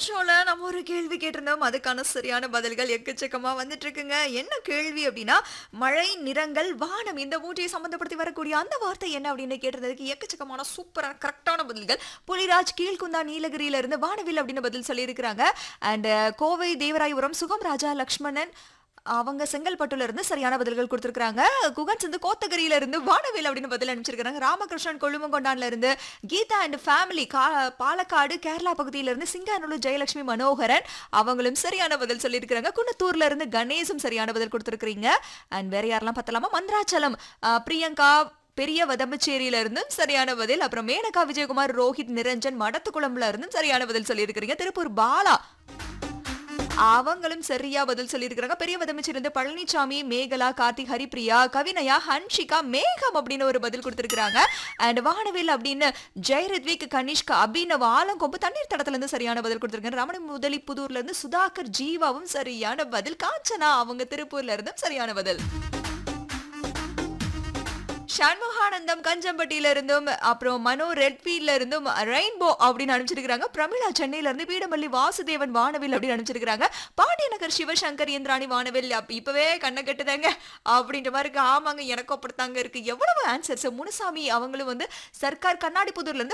ஷோல நம்ம ஒரு கேள்வி கேட்டிருந்தோம் அதுக்கான சரியான பதில்கள் எக்கச்சக்கமா வந்துட்டு இருக்குங்க என்ன கேள்வி அப்படின்னா மழை நிறங்கள் வானம் இந்த மூன்றையை சம்பந்தப்படுத்தி வரக்கூடிய அந்த வார்த்தை என்ன அப்படின்னு கேட்டிருந்ததுக்கு எக்கச்சக்கமான சூப்பரான கரெக்டான பதில்கள் புலிராஜ் கீழ்குந்தா நீலகிரியில இருந்து வானவில் அப்படின்னு பதில் சொல்லியிருக்கிறாங்க அண்ட் கோவை தேவராயபுரம் சுகம் ராஜா லக்ஷ்மணன் அவங்க செங்கல்பட்டுல இருந்து சரியான பதில்கள் கொடுத்திருக்காங்க குகன் சிந்து கோத்தகிரியில இருந்து வானவேல் அப்படின்னு பதில் அனுப்பிச்சிருக்காங்க ராமகிருஷ்ணன் கொள்ளுமங்கொண்டான்ல இருந்து கீதா அண்ட் ஃபேமிலி கா பாலக்காடு கேரளா பகுதியில இருந்து சிங்கானூர் ஜெயலட்சுமி மனோகரன் அவங்களும் சரியான பதில் சொல்லியிருக்கிறாங்க குன்னத்தூர்ல இருந்து கணேசும் சரியான பதில் கொடுத்திருக்கிறீங்க அண்ட் வேற யாரெல்லாம் பார்த்தலாமா மந்திராச்சலம் அஹ், பிரியங்கா பெரிய வதம்பச்சேரியில இருந்தும் சரியான பதில் அப்புறம் மேனகா விஜயகுமார் ரோஹித் நிரஞ்சன் மடத்துக்குளம்ல இருந்தும் சரியான பதில் சொல்லியிருக்கிறீங்க திருப்பூர் பாலா அவங்களும் சரியா பதில் சொல்லியிருக்கிறாங்க பெரிய வதமிச்சிருந்து பழனிசாமி மேகலா கார்த்திக் ஹரிப்ரியா கவினயா ஹன்ஷிகா மேகம் அப்படின்னு ஒரு பதில் கொடுத்திருக்காங்க அண்ட் வானவேல் அப்படின்னு ஜெயரத்விக் கனிஷ்கா அபினவ் ஆலங்கொம்பு தண்ணீர் தடத்துல இருந்து சரியான பதில் கொடுத்திருக்காங்க ரமணி முதலி புதூர்ல இருந்து சுதாகர் ஜீவாவும் சரியான பதில் காஞ்சனா அவங்க திருப்பூர்ல இருந்தும் சரியான பதில் சண்முகானந்தம் கஞ்சம்பட்டியில இருந்தும் அப்புறம் மனோ ரெட்ஃபீல்ட்ல இருந்தும் ரெயின்போ அப்படின்னு அனுப்பிச்சிருக்காங்க பிரமிளா சென்னையில இருந்து பீடமல்லி வாசுதேவன் வானவில் அப்படின்னு அனுப்பிச்சிருக்காங்க பாண்டியநகர் சிவசங்கர் இந்திராணி வானவில் அப்ப இப்பவே கண்ணை கட்டுதாங்க அப்படின்ற மாதிரி இருக்கு ஆமாங்க எனக்கும் அப்படித்தாங்க இருக்கு எவ்வளவு ஆன்சர்ஸ் முனுசாமி அவங்களும் வந்து சர்க்கார் கண்ணாடி புதூர்ல இருந்து